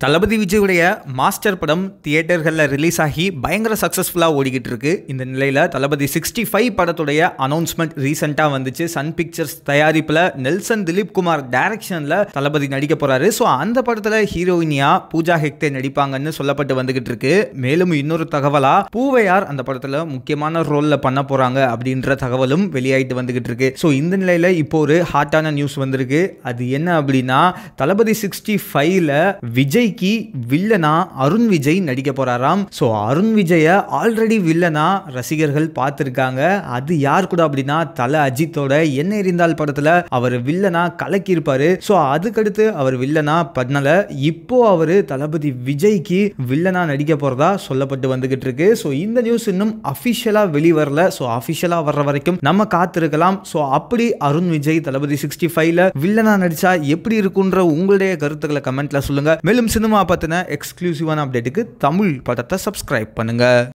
தளபதி விஜயுடைய மாஸ்டர் படம் தியேட்டர்களில் ரிலீஸ் ஆகி பயங்கர சக்ஸஸ்ஃபுல்லாக ஓடிக்கிட்டு இருக்கு இந்த நிலையில் தளபதி சிக்ஸ்டி ஃபைவ் படத்துடைய அனௌன்ஸ்மெண்ட் ரீசெண்டாக வந்துச்சு சன் பிக்சர்ஸ் தயாரிப்பில் நெல்சன் திலீப் குமார் டைரக்ஷனில் தளபதி நடிக்க போறாரு ஸோ அந்த படத்தில் ஹீரோயினியா பூஜா ஹெக்தே நடிப்பாங்கன்னு சொல்லப்பட்டு வந்துகிட்டு இருக்கு மேலும் இன்னொரு தகவலா பூவையார் அந்த படத்தில் முக்கியமான ரோலில் பண்ண போறாங்க அப்படின்ற தகவலும் வெளியாயிட்டு வந்துகிட்டு இருக்கு ஸோ இந்த நிலையில் இப்போ ஒரு ஹாட்டான நியூஸ் வந்திருக்கு அது என்ன அப்படின்னா தளபதி சிக்ஸ்டி ஃபைவ்ல விஜய்க்கு வில்லனா அருண் விஜய் நடிக்க போறாராம் ஸோ அருண் விஜய ஆல்ரெடி வில்லனா ரசிகர்கள் பார்த்துருக்காங்க அது யார் கூட அப்படின்னா தல அஜித்தோட என்ன எறிந்தால் படத்துல அவர் வில்லனா கலக்கியிருப்பாரு ஸோ அதுக்கடுத்து அவர் வில்லனா பண்ணல இப்போ அவர் தளபதி விஜய்க்கு வில்லனா நடிக்க போறதா சொல்லப்பட்டு வந்துகிட்டு இருக்கு ஸோ இந்த நியூஸ் இன்னும் அஃபிஷியலா வெளிவரல ஸோ அஃபிஷியலா வர்ற வரைக்கும் நம்ம காத்திருக்கலாம் ஸோ அப்படி அருண் விஜய் தளபதி சிக்ஸ்டி ஃபைவ்ல வில்லனா நடிச்சா எப்படி இருக்குன்ற உங்களுடைய கருத்துக்களை கமெண்ட்ல சொல்லுங்க மேலும் சினிமா பத்தின எக்ஸ்க்ளூசிவான அப்டேட்டுக்கு தமிழ் படத்தை சப்ஸ்கிரைப் பண்ணுங்க